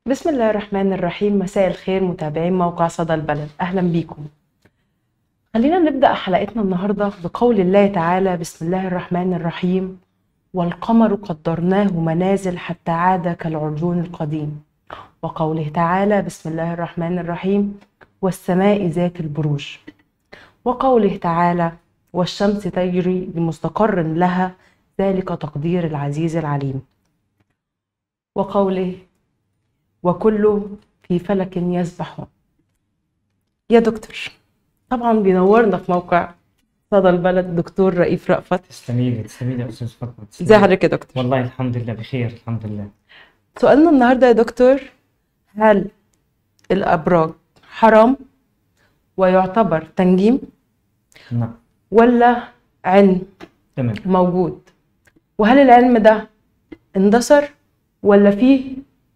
بسم الله الرحمن الرحيم مساء الخير متابعين موقع صدى البلد أهلا بيكم خلينا نبدأ حلقتنا النهاردة بقول الله تعالى بسم الله الرحمن الرحيم والقمر قدرناه منازل حتى عاد كالعرجون القديم وقوله تعالى بسم الله الرحمن الرحيم والسماء ذات البروج وقوله تعالى والشمس تجري لمستقر لها ذلك تقدير العزيز العليم وقوله وكل في فلك يسبحون يا دكتور طبعا بينورنا في موقع صدى البلد دكتور رئيف رأفت تسلمي لي تسلمي لي يا استاذ فاطمه تسلمي ازي لي. حضرتك يا دكتور والله الحمد لله بخير الحمد لله سؤالنا النهارده يا دكتور هل الأبراج حرام ويعتبر تنجيم نعم ولا علم تمام موجود وهل العلم ده اندثر ولا فيه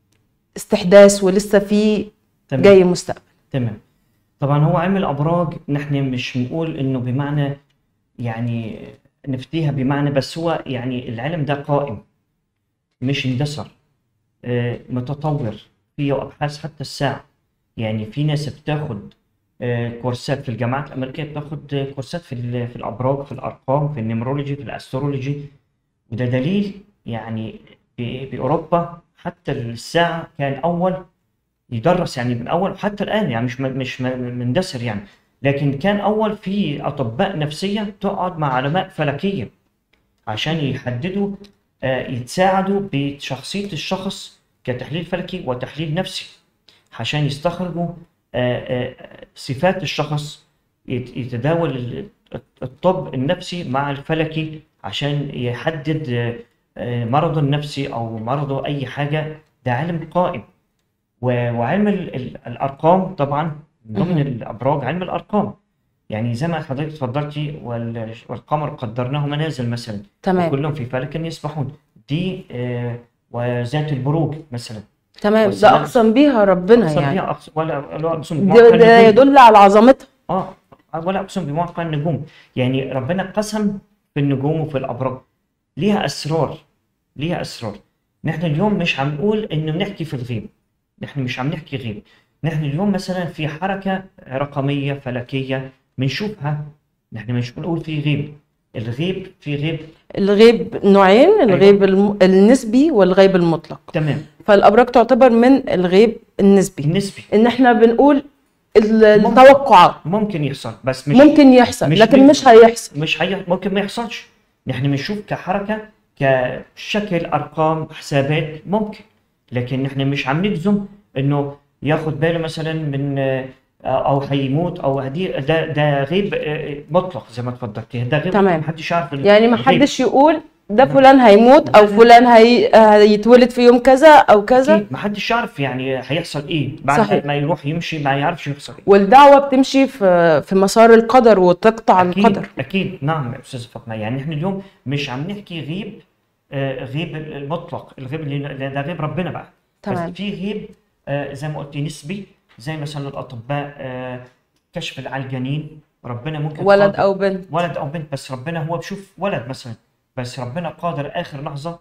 استحداث ولسه فيه تمام جاي مستقبل تمام طبعا هو علم الابراج نحن مش بنقول انه بمعنى يعني نفتيها بمعنى بس هو يعني العلم ده قائم مش اندثر آه، متطور فيه ابحاث حتى الساعه يعني في ناس بتاخد آه، كورسات في الجامعات الامريكيه بتاخد آه، كورسات في ال- في الابراج في الارقام في النمرولوجي في الاسترولوجي وده دليل يعني ب- باوروبا حتى الساعه كان اول يدرس يعني من اول حتى الان يعني مش م- مش م- مندثر يعني لكن كان اول في اطباء نفسيه تقعد مع علماء فلكيه عشان يحددوا آه، يتساعدوا بشخصيه الشخص كتحليل فلكي وتحليل نفسي عشان يستخرجوا آه، آه، صفات الشخص يت- يتداول ال- الطب النفسي مع الفلكي عشان يحدد آه، آه، مرضه النفسي او مرضه اي حاجه ده علم قائم و- وعلم ال- ال- الارقام طبعا من ضمن مهم. الابراج علم الارقام يعني زي ما حضرتك اتفضلتي وال- والقمر قدرناه منازل مثلا تمام وكلهم في فلك يسبحون دي آه، وذات البروج مثلا تمام ده والسلام. اقسم بيها ربنا أقسم يعني بها أقسم ولا ولا اقسم ده, بموقع ده النجوم يدل على عظمتها اه ولا اقسم بموقع النجوم يعني ربنا قسم في النجوم وفي الابراج ليها اسرار ليها اسرار نحن اليوم مش عم نقول انه بنحكي في الغيب نحن مش عم نحكي غيب نحن اليوم مثلا في حركه رقميه فلكيه بنشوفها نحن مش بنقول في غيب الغيب في غيب الغيب نوعين الغيب الم... النسبي والغيب المطلق تمام فالابراج تعتبر من الغيب النسبي النسبي ان احنا بنقول ال- ممكن. التوقعات ممكن يحصل بس مش ممكن يحصل مش لكن بي- مش هيحصل مش هي ممكن ما يحصلش نحن بنشوف كحركة كشكل أرقام حسابات ممكن لكن نحن مش عم نجزم إنه ياخد باله مثلا من آه، أو هيموت أو هدي ده ده غيب آه، مطلق زي ما اتفضلتي ده غيب تمام. محدش يعرف ال- يعني ما الغيب. حدش يقول ده فلان هيموت او فلان هي... هيتولد في يوم كذا او كذا أكيد محدش يعرف يعني هيحصل إيه بعد صحيح. ما يروح يمشي ما يعرفش يحصل إيه والدعوة بتمشي في في مسار القدر وتقطع أكيد القدر أكيد نعم يا أستاذ فاطمة يعني نحن اليوم مش عم نحكي غيب آه، غيب المطلق الغيب اللي ده غيب ربنا بقى تمام. بس في غيب آه، زي ما قلت نسبي زي مثلا الأطباء آه، كشف على الجنين ربنا ممكن ولد قادر او بنت ولد أو بنت بس ربنا هو بشوف ولد مثلا بس ربنا قادر آخر لحظة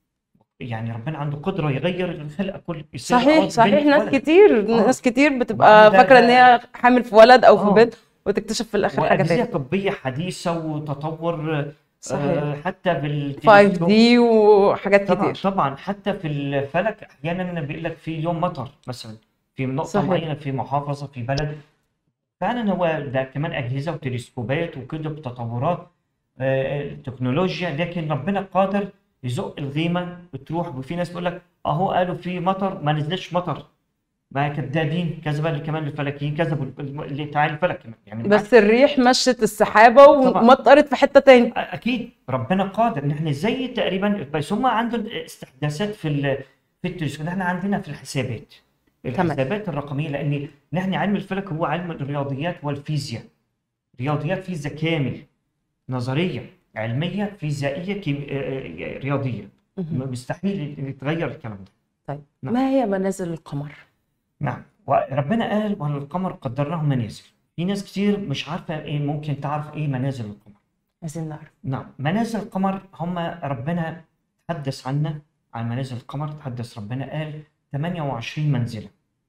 يعني ربنا عنده قدرة يغير الخلقة كل يصير صحيح أو صحيح بنت ناس ولد. كتير آه. ناس كتير بتبقى ده- فاكرة ان ده- هي حامل في ولد او في آه. بنت وتكتشف في الاخر حاجة وأجهزة تانية طبية حديثة وتطور آه، صحيح حتى 5 بالتلسكوب دي وحاجات طبعا كتير طبعا حتى في الفلك احيانا بيقول لك في يوم مطر مثلا في نقطه صحيح. معينه في محافظه في بلد فعلا هو ده كمان اجهزه وتلسكوبات وكده بتطورات آه، تكنولوجيا لكن ربنا قادر يزق الغيمه بتروح وفي ناس بيقول لك اهو قالوا في مطر ما نزلش مطر ما كذابين كذبا اللي كمان الفلكيين كذبوا اللي تعالى الفلك كمان يعني بس الريح مشت السحابة طبعا. ومطرت في حتة تاني اكيد ربنا قادر نحن زي تقريبا بس هم عندهم استحداثات في ال- في التلسكوب نحن عندنا في الحسابات تمام. الحسابات الرقميه لان نحن علم الفلك هو علم الرياضيات والفيزياء رياضيات فيزياء كامل نظريه علميه فيزيائيه كيم... آه، آه، رياضيه مهم. مستحيل يتغير الكلام ده طيب نعم. ما هي منازل القمر؟ نعم وربنا قال والقمر قدرناه منازل في ناس كتير مش عارفه ايه ممكن تعرف ايه منازل القمر عايزين نعرف نعم منازل القمر هم ربنا تحدث عنا عن منازل القمر تحدث ربنا قال 28 منزلة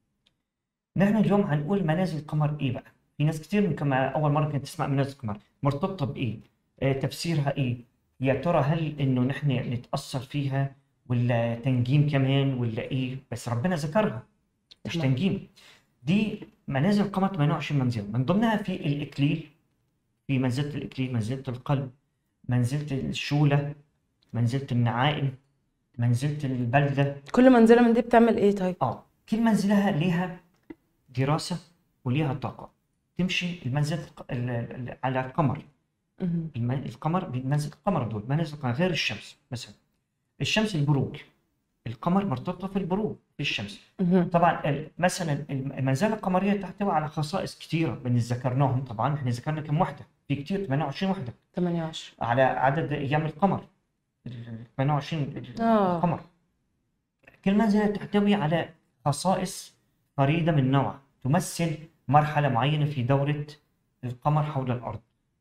نحن اليوم هنقول منازل القمر ايه بقى في ناس كتير من كما اول مرة كانت تسمع منازل القمر مرتبطة بايه آه تفسيرها ايه يا ترى هل انه نحن نتأثر فيها ولا تنجيم كمان ولا ايه بس ربنا ذكرها مش تمام. تنجيم دي منازل القمر 28 منزلة من ضمنها في الإكليل في منزلة الإكليل منزلة القلب منزلة الشولة منزلة النعائم منزلة البلدة كل منزله من دي بتعمل ايه طيب اه كل منزلها ليها دراسة وليها طاقة تمشي المنزل الق- ال- ال- على القمر مهم. الم- القمر منزل القمر دول منازل القمر غير الشمس مثلا الشمس البروج القمر مرتبطة في البروج في الشمس مهم. طبعا ال- مثلا المنزله القمريه تحتوي على خصائص كثيره من اللي ذكرناهم طبعا احنا ذكرنا كم وحده في كثير 28 وحده 28 على عدد ايام القمر ال 28 ال- آه. القمر كل منزله تحتوي على خصائص فريده من نوعها تمثل مرحله معينه في دوره القمر حول الارض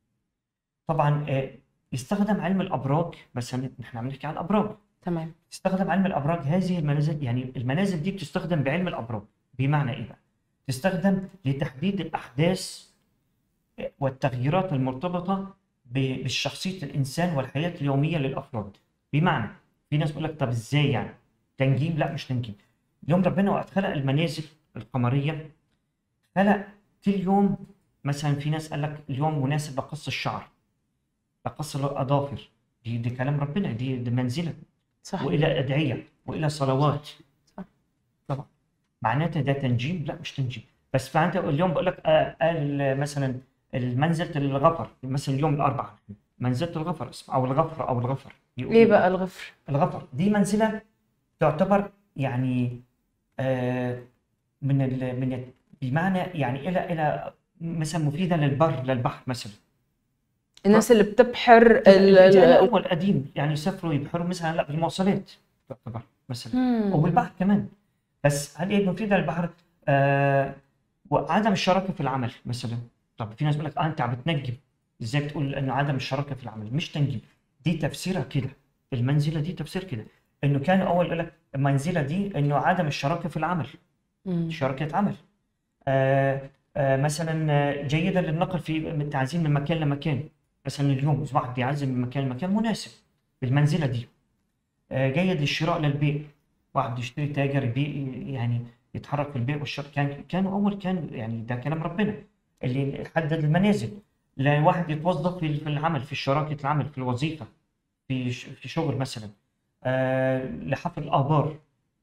طبعا آه، يستخدم علم الابراج بس هن- نحن عم نحكي عن الابراج تمام تستخدم علم الابراج هذه المنازل يعني المنازل دي بتستخدم بعلم الابراج بمعنى ايه بقى؟ تستخدم لتحديد الاحداث والتغييرات المرتبطه ب- بالشخصيه الانسان والحياه اليوميه للافراد بمعنى في ناس بيقول لك طب ازاي يعني؟ تنجيم؟ لا مش تنجيم اليوم ربنا وقت خلق المنازل القمريه خلق كل يوم مثلا في ناس قال لك اليوم مناسب لقص الشعر لقص الاظافر دي دي كلام ربنا دي, دي منزله صح والى ادعيه والى صلوات صح. طبعا معناتها ده تنجيم لا مش تنجيم بس فانت اليوم بقول لك آه، قال مثلا المنزله الغفر مثلا اليوم الاربعاء منزله الغفر اسم او الغفر او الغفر يقول- ايه بقى الغفر الغفر دي منزله تعتبر يعني آه، من ال من ال- بمعنى يعني الى الى مثلا مفيده للبر للبحر مثلا الناس اللي بتبحر ال- الرجال ال- الاول قديم يعني يسافروا يبحروا مثلا لا بالمواصلات تعتبر مثلا مم. او بالبحر كمان بس هل هي مفيده للبحر آه وعدم الشراكه في العمل مثلا طب في ناس بيقول لك آه انت عم بتنجم ازاي بتقول انه عدم الشراكه في العمل مش تنجيم دي تفسيرها كده المنزله دي تفسير كده انه كان اول يقول لك المنزله دي انه عدم الشراكه في العمل مم. شراكه عمل آه آه مثلا آه، جيده للنقل في التعزيم من مكان لمكان مثلا اليوم إذا واحد بيعزم من مكان لمكان مناسب بالمنزله دي آه، جيد للشراء للبيع واحد يشتري تاجر يبيع يعني يتحرك في البيع والشراء كان كانوا اول كان يعني ده كلام ربنا اللي حدد المنازل لواحد يتوظف في في العمل في شراكه العمل في الوظيفه في ش- في شغل مثلا آه، لحفل الابار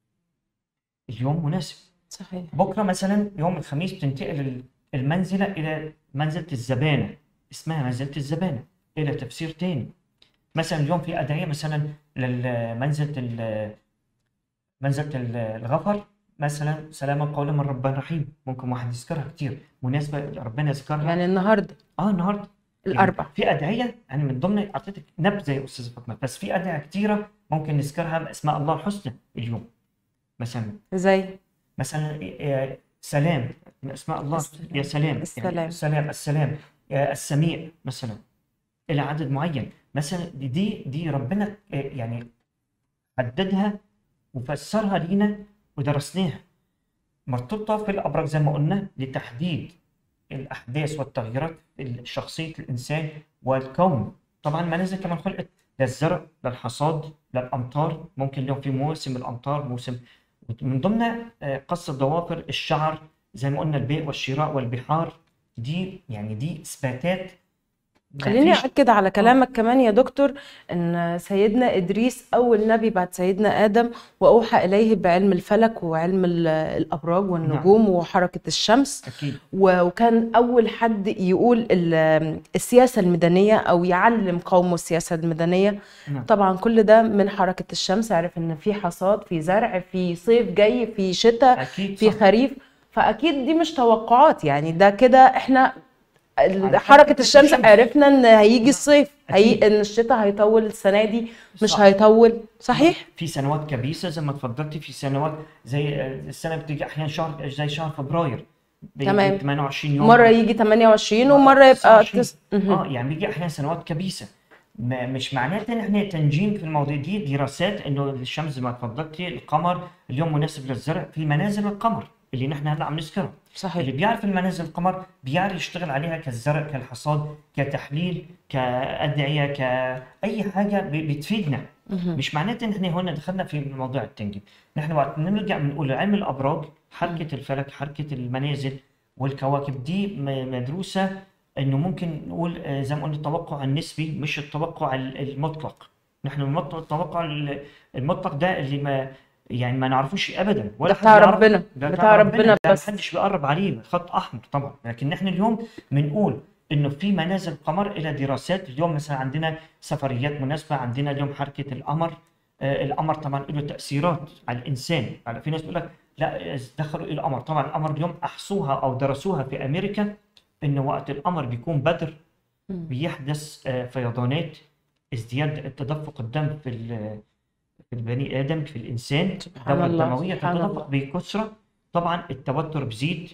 اليوم مناسب صحيح بكره مثلا يوم الخميس بتنتقل ال- المنزله الى منزله الزبانه اسمها منزله الزبانه الى تفسير تاني مثلا اليوم في ادعيه مثلا لمنزله ال- منزله ال- الغفر مثلا سلاما قولا من رب رحيم ممكن واحد يذكرها كتير مناسبه ربنا يذكرها يعني النهارده اه النهارده يعني الاربع في ادعيه يعني من ضمن اعطيتك نبذه يا استاذ فاطمه بس في ادعيه كتيره ممكن نذكرها باسماء الله الحسنى اليوم مثلا زي مثلا آه، سلام من اسماء الله السلام. يا سلام يعني السلام. السلام السلام آه، السميع مثلا الى عدد معين مثلا دي دي دي ربنا آه، يعني حددها وفسرها لينا ودرسناها مرتبطه في الابراج زي ما قلنا لتحديد الاحداث والتغييرات في شخصيه الانسان والكون طبعا منازل كمان خلقت للزرع للحصاد للامطار ممكن اليوم في موسم الامطار موسم من ضمن آه، قص الضوافر الشعر زي ما قلنا البيع والشراء والبحار دي يعني دي اثباتات ما خليني فيش- أأكد على كلامك كمان يا دكتور إن سيدنا إدريس أول نبي بعد سيدنا آدم وأوحى إليه بعلم الفلك وعلم ال- الأبراج والنجوم وحركة الشمس اكيد و- وكان أول حد يقول ال- السياسة المدنية أو يعلم قومه السياسة المدنية نعم. طبعا كل ده من حركة الشمس عرف إن في حصاد في زرع في صيف جاي في شتاء اكيد في صح. خريف فأكيد دي مش توقعات يعني ده كده إحنا على حركة حركة الشمس الشمس. عرفنا ان هيجي الصيف هي أكيد. ان الشتاء هيطول السنة دي مش صح. هيطول صحيح في سنوات كبيسه زي ما اتفضلتي في سنوات زي آه، السنه بتيجي احيانا شهر زي شهر فبراير بيجي تمام. 28 يوم مرة يجي 28 ومرة يبقى 29. تس... مهم. اه يعني بيجي احيانا سنوات كبيسه ما مش معناته ان احنا تنجيم في المواضيع دي دراسات انه الشمس زي ما اتفضلتي القمر اليوم مناسب للزرع في منازل القمر اللي نحن هلا عم نذكرها اللي صحيح بيعرف المنازل القمر بيعرف يشتغل عليها كالزرع كالحصاد كتحليل كأدعية كأي حاجة ب- بتفيدنا مهم. مش معناته ان احنا هون دخلنا في موضوع التنجيم نحن وقت نرجع بنقول علم الابراج حركه الفلك حركه المنازل والكواكب دي م- مدروسه انه ممكن نقول آه، زي ما قلنا التوقع النسبي مش التوقع ال- المطلق نحن المط- التوقع ال- المطلق ده اللي ما يعني ما نعرفوش ابدا ولا ده حد بتاع يعرف ربنا ده بتاع ربنا ده بس محدش بيقرب عليه خط احمر طبعا لكن نحن اليوم بنقول انه في منازل قمر الى دراسات اليوم مثلا عندنا سفريات مناسبه عندنا اليوم حركه القمر آه القمر طبعا له تاثيرات على الانسان على في ناس بيقول لك لا دخلوا الى القمر طبعا القمر اليوم احصوها او درسوها في امريكا انه وقت القمر بيكون بدر مم. بيحدث آه فيضانات ازدياد تدفق الدم في ال- في البني ادم في الانسان سبحان الدورة الله الدموية سبحان تتدفق الله بكثرة طبعا التوتر بيزيد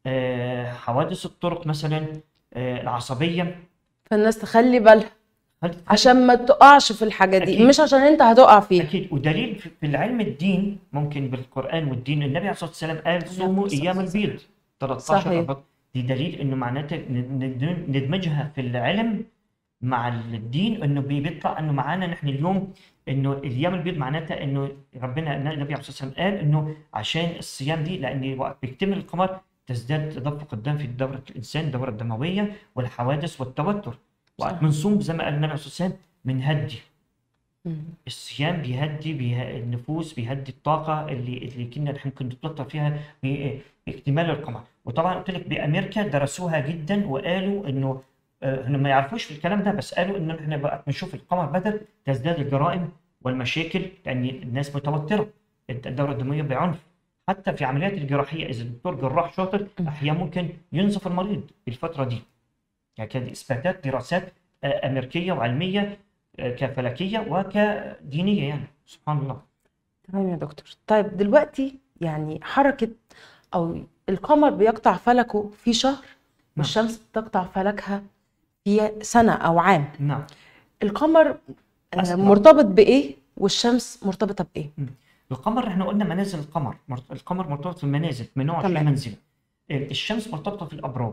آه، حوادث الطرق مثلا آه، العصبية فالناس تخلي بالها هل- عشان ما تقعش في الحاجة دي أكيد. مش عشان انت هتقع فيها أكيد ودليل في في العلم الدين ممكن بالقرآن والدين النبي عليه الصلاة والسلام قال صوموا الصلاة أيام والسلام. البيض 13 صحيح. ربط دي دليل إنه معناته ن- ن- ندمجها في العلم مع الدين إنه بي- بيطلع إنه معانا نحن اليوم إنه الأيام البيض معناتها إنه ربنا النبي عليه الصلاة والسلام قال إنه عشان الصيام دي لأن وقت بيكتمل القمر تزداد تدفق الدم في دورة الإنسان الدورة الدموية والحوادث والتوتر وقت صح. بنصوم زي ما قال النبي عليه الصلاة والسلام بنهدي مم. الصيام بيهدي بيه... النفوس بيهدي الطاقة اللي اللي كنا نحن ممكن نتوتر فيها ب- باكتمال القمر وطبعا قلت لك بأمريكا درسوها جدا وقالوا إنه آه، هم ما يعرفوش في الكلام ده بس قالوا إنه إحنا بقى بنشوف القمر بدل تزداد الجرائم والمشاكل لأن الناس متوترة الدورة الدموية بعنف حتى في عمليات الجراحية إذا الدكتور جراح شاطر مم. أحيانا ممكن ينصف المريض في الفترة دي يعني كانت إثباتات دراسات آه، أمريكية وعلمية آه، كفلكية وكدينية يعني سبحان الله تمام يا دكتور طيب دلوقتي يعني حركة أو القمر بيقطع فلكه في شهر والشمس بتقطع فلكها في سنة أو عام نعم القمر آه، أسرع. مرتبط بإيه والشمس مرتبطة بإيه القمر احنا قلنا منازل القمر مرت- القمر مرتبط في المنازل من نوع تمام. منزلة آه، الشمس مرتبطة في الأبراج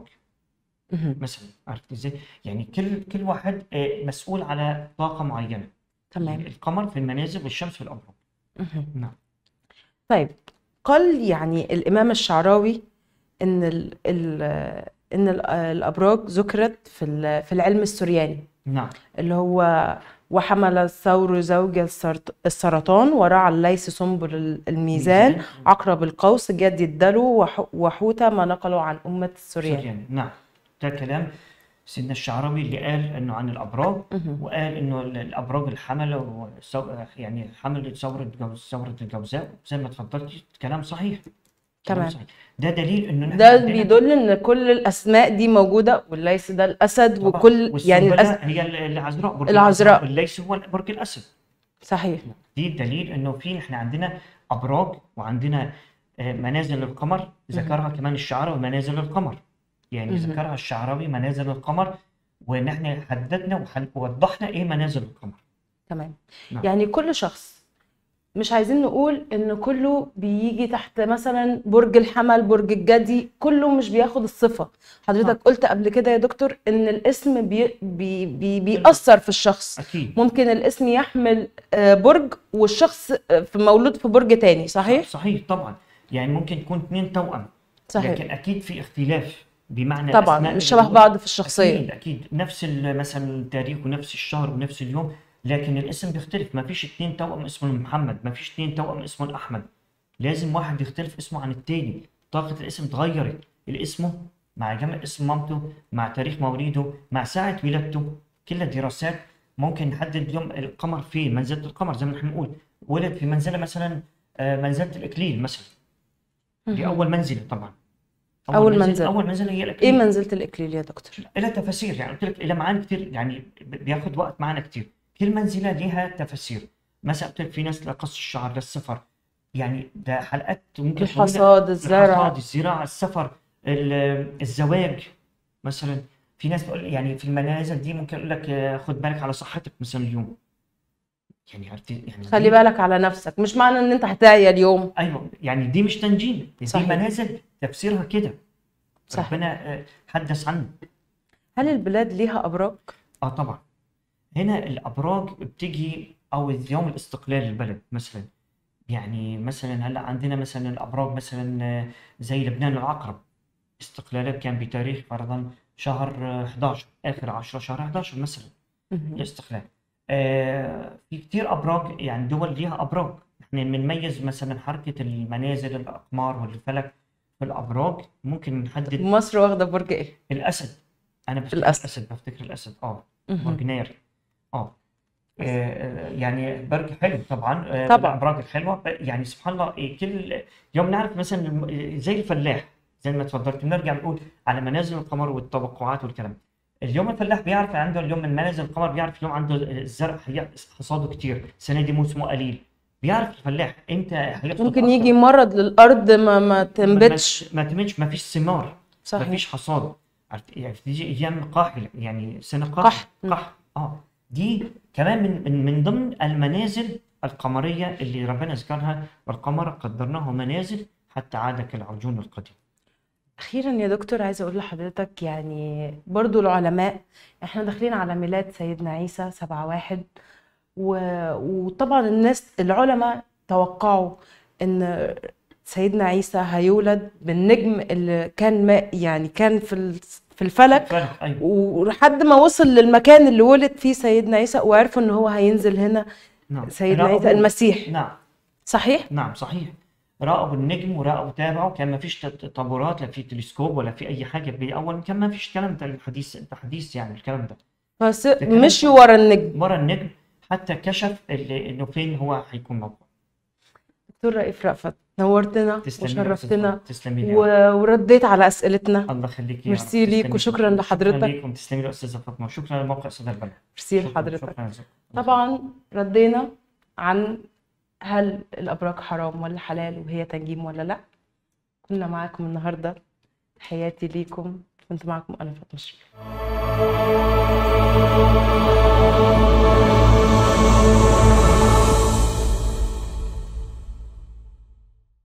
مهم. مثلا عرفت ازاي؟ يعني كل كل واحد آه، مسؤول على طاقة معينة تمام القمر في المنازل والشمس في الأبراج مهم. نعم طيب قال يعني الإمام الشعراوي إن ال ال إن ال- الأبراج ذكرت في ال- في العلم السرياني نعم اللي هو وحمل الثور زوج السرط- السرطان ورعى الليث سنبل ال- الميزان ميزان. عقرب القوس جدي الدلو وح- وحوتة ما نقلوا عن أمة السريان سوريان نعم ده كلام سيدنا الشعراوي اللي قال انه عن الابراج مهم. وقال انه ال- الابراج الحمل وسو... يعني حمل ثوره جوز... ثوره الجوزاء زي ما اتفضلتي كلام صحيح كلام تمام. صحيح. ده دليل انه نحن ده عندنا بيدل إن كل الأسماء دي موجودة والليث ده الأسد طبعا وكل يعني والسنبلة الأسد هي ال- العذراء برج العذراء. والليث هو برج الاسد صحيح دي دليل انه في نحن عندنا ابراج وعندنا آه، منازل القمر ذكرها كمان الشعراوي منازل القمر يعني مهم. ذكرها الشعراوي منازل القمر ونحن حددنا وحل- ووضحنا ايه منازل القمر تمام نعم. يعني كل شخص مش عايزين نقول ان كله بيجي تحت مثلا برج الحمل برج الجدي كله مش بياخد الصفة حضرتك نعم. قلت قبل كده يا دكتور ان الاسم بي بي بي بيأثر في الشخص اكيد ممكن الاسم يحمل آه، برج والشخص آه، في مولود في برج تاني صحيح؟ صحيح طبعا يعني ممكن يكون اثنين توأم صحيح لكن اكيد في اختلاف بمعنى طبعا الأسماء مش اللي شبه بنقول- بعض في الشخصية اكيد اكيد نفس ال- مثلا التاريخ ونفس الشهر ونفس اليوم لكن الاسم بيختلف ما فيش اتنين توأم اسمهم محمد ما فيش اتنين توأم اسمهم احمد لازم واحد يختلف اسمه عن التاني طاقة الاسم اتغيرت الاسمه مع جمع اسم مامته مع تاريخ مولده مع ساعة ولادته كل الدراسات ممكن نحدد اليوم القمر فين منزلة القمر زي ما نحن بنقول ولد في منزلة مثلا آه، منزلة الإكليل مثلا دي مهم. أول منزلة طبعا أول منزلة. أول منزلة هي ايه الإكليل منزلة الإكليل يا دكتور؟ لها تفاسير يعني قلت لك لها معاني كتير يعني ب- بياخد وقت معانا كتير كل منزله ليها تفاسير مثلا قلت لك في ناس لقص الشعر للسفر يعني ده حلقات ممكن طويلة. الحصاد الزرع الحصاد الزراعه السفر ال- الزواج مثلا في ناس بقول يعني في المنازل دي ممكن يقول لك آه، خد بالك على صحتك مثلا اليوم يعني عرفتي يعني خلي دي بالك على نفسك مش معنى ان انت هتعيا اليوم ايوه يعني دي مش تنجيم دي صحيح. منازل تفسيرها كده صح ربنا آه، حدث عنه هل البلاد ليها ابراج اه طبعا هنا الابراج بتيجي او يوم الاستقلال للبلد مثلا يعني مثلا هلا عندنا مثلا الابراج مثلا آه، زي لبنان العقرب استقلالها كان بتاريخ فرضا شهر آه، 11 اخر 10 شهر 11 مثلا مهم. الاستقلال آه في كتير ابراج يعني دول ليها ابراج احنا بنميز مثلا حركه المنازل الاقمار والفلك في الابراج ممكن نحدد مصر واخده برج ايه الاسد انا بفتكر الأسد. الاسد بفتكر الاسد اه مهم. برج ناري اه آه، يعني برج حلو طبعا آه، طبعا. الابراج الحلوه ب- يعني سبحان الله إيه، كل يوم نعرف مثلا الم- زي الفلاح زي ما تفضلت بنرجع نقول على منازل القمر والتوقعات والكلام اليوم الفلاح بيعرف عنده اليوم من منازل القمر بيعرف اليوم عنده الزرع هي- حصاده كتير السنه دي موسمه قليل بيعرف الفلاح امتى هيحصد ممكن أكتر. يجي مرض للارض ما ما ما- تنبتش ما تمتش ما فيش ثمار ما صحيح فيش حصاد عرفت يعني تيجي ايام قاحل يعني سنه قحط. قحط قحط اه دي كمان من من من ضمن المنازل القمريه اللي ربنا ذكرها والقمر قدرناه منازل حتى عاد كالعرجون القديم اخيرا يا دكتور عايزه اقول لحضرتك يعني برضو العلماء احنا داخلين على ميلاد سيدنا عيسى سبعة واحد و... وطبعا الناس العلماء توقعوا ان سيدنا عيسى هيولد بالنجم اللي كان ما يعني كان في ال- في الفلك فرق ايوه ولحد ما وصل للمكان اللي ولد فيه سيدنا عيسى وعرفوا ان هو هينزل هنا نعم سيدنا عيسى راقبوا- المسيح نعم صحيح نعم صحيح راقبوا النجم وراقبوا تابعوا كان ما فيش تط- تطورات لا في تلسكوب ولا في اي حاجه باول كان ما فيش الكلام ده الحديث التحديث يعني الكلام ده بس كلام مشوا ورا النجم ورا النجم حتى كشف اللي- انه فين هو هيكون موقع دكتور رئيف رأفت نورتنا تسلمي لي يا أستاذ وشرفتنا فاطمة، تسلمي لي و- ورديت على اسئلتنا الله يخليك يا ميرسي رب. ليك تسلمي. وشكرا لحضرتك. شكرا ليكم تسلمي لي استاذه فاطمه وشكرا لموقع صدى البلد ميرسي شكرا لحضرتك شكرا يا زلمة. طبعا ردينا عن هل الابراج حرام ولا حلال وهي تنجيم ولا لا كنا معاكم النهارده تحياتي ليكم كنت معاكم انا فاطمه شريف